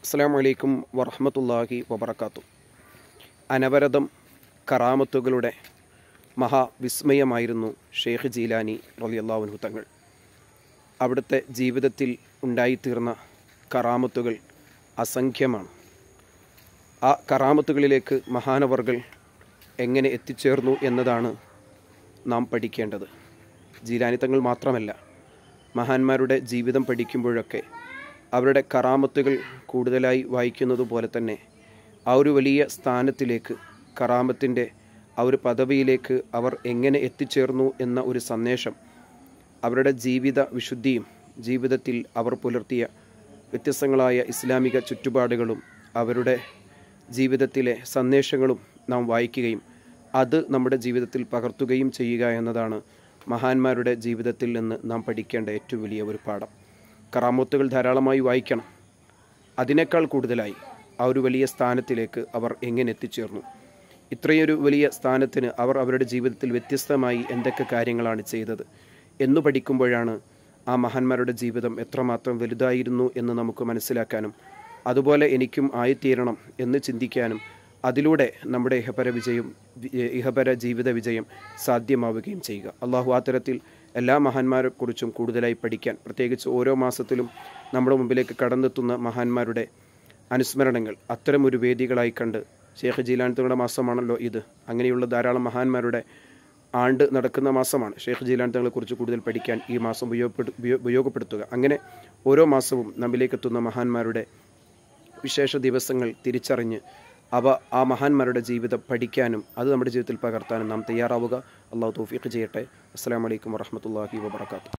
അസ്സാം വലൈക്കും വറഹമത്തല്ലാഹി വബർക്കാത്തു അനവരതം കറാമത്തുകളുടെ മഹാവിസ്മയമായിരുന്നു ഷെയ്ഖ് ജീലാനി റലിയല്ലാവുൻഹു തങ്ങൾ അവിടുത്തെ ജീവിതത്തിൽ ഉണ്ടായിത്തീർന്ന കറാമത്തുകൾ അസംഖ്യമാണ് ആ കറാമത്തുകളിലേക്ക് മഹാനവർകൾ എങ്ങനെ എത്തിച്ചേർന്നു എന്നതാണ് നാം പഠിക്കേണ്ടത് ജീലാനി തങ്ങൾ മാത്രമല്ല മഹാന്മാരുടെ ജീവിതം പഠിക്കുമ്പോഴൊക്കെ അവരുടെ കറാമത്തുകൾ കൂടുതലായി വായിക്കുന്നത് പോലെ തന്നെ ആ ഒരു വലിയ സ്ഥാനത്തിലേക്ക് കറാമത്തിൻ്റെ ആ ഒരു പദവിയിലേക്ക് അവർ എങ്ങനെ എത്തിച്ചേർന്നു എന്ന ഒരു സന്ദേശം അവരുടെ ജീവിത വിശുദ്ധിയും ജീവിതത്തിൽ അവർ പുലർത്തിയ വ്യത്യസ്തങ്ങളായ ഇസ്ലാമിക ചുറ്റുപാടുകളും അവരുടെ ജീവിതത്തിലെ സന്ദേശങ്ങളും നാം വായിക്കുകയും അത് നമ്മുടെ ജീവിതത്തിൽ പകർത്തുകയും ചെയ്യുക എന്നതാണ് മഹാന്മാരുടെ ജീവിതത്തിൽ നിന്ന് നാം പഠിക്കേണ്ട ഏറ്റവും വലിയ ഒരു പാഠം കറാമത്തുകൾ ധാരാളമായി വായിക്കണം അതിനേക്കാൾ കൂടുതലായി ആ ഒരു വലിയ സ്ഥാനത്തിലേക്ക് അവർ എങ്ങനെ എത്തിച്ചേർന്നു ഇത്രയൊരു വലിയ സ്ഥാനത്തിന് അവർ അവരുടെ ജീവിതത്തിൽ വ്യത്യസ്തമായി എന്തൊക്കെ കാര്യങ്ങളാണ് ചെയ്തത് എന്നു പഠിക്കുമ്പോഴാണ് ആ മഹാന്മാരുടെ ജീവിതം എത്രമാത്രം വലുതായിരുന്നു എന്ന് നമുക്ക് മനസ്സിലാക്കാനും അതുപോലെ എനിക്കും ആയിത്തീരണം എന്ന് ചിന്തിക്കാനും അതിലൂടെ നമ്മുടെ ഇഹപര വിജയം ഇഹപര ജീവിത വിജയം സാധ്യമാവുകയും ചെയ്യുക അള്ളാഹു ആ തരത്തിൽ എല്ലാ മഹാന്മാരെക്കുറിച്ചും കൂടുതലായി പഠിക്കാൻ പ്രത്യേകിച്ച് ഓരോ മാസത്തിലും നമ്മുടെ മുമ്പിലേക്ക് കടന്നെത്തുന്ന മഹാന്മാരുടെ അനുസ്മരണങ്ങൾ അത്തരമൊരു വേദികളായി കണ്ട് ഷേഖ് ജീലാനത്തുകളുടെ മാസമാണല്ലോ ഇത് അങ്ങനെയുള്ള ധാരാളം മഹാന്മാരുടെ ആണ്ട് നടക്കുന്ന മാസമാണ് ഷേഖ് ജീലാൻ തങ്ങളെക്കുറിച്ച് കൂടുതൽ പഠിക്കാൻ ഈ മാസം ഉപയോഗപ്പെടു ഉപയോഗപ്പെടുത്തുക അങ്ങനെ ഓരോ മാസവും നമ്മിലേക്ക് എത്തുന്ന മഹാന്മാരുടെ വിശേഷ ദിവസങ്ങൾ തിരിച്ചറിഞ്ഞ് അവ ആ മഹാന്മാരുടെ ജീവിതം പഠിക്കാനും അത് നമ്മുടെ ജീവിതത്തിൽ പകർത്താനും നാം തയ്യാറാവുക അള്ളാഹു തൗഫീഖ് ചെയ്യട്ടെ അസ്സാം വലൈക്കും വറഹമത്തല്ലാഹി വാബർക്കാത്തു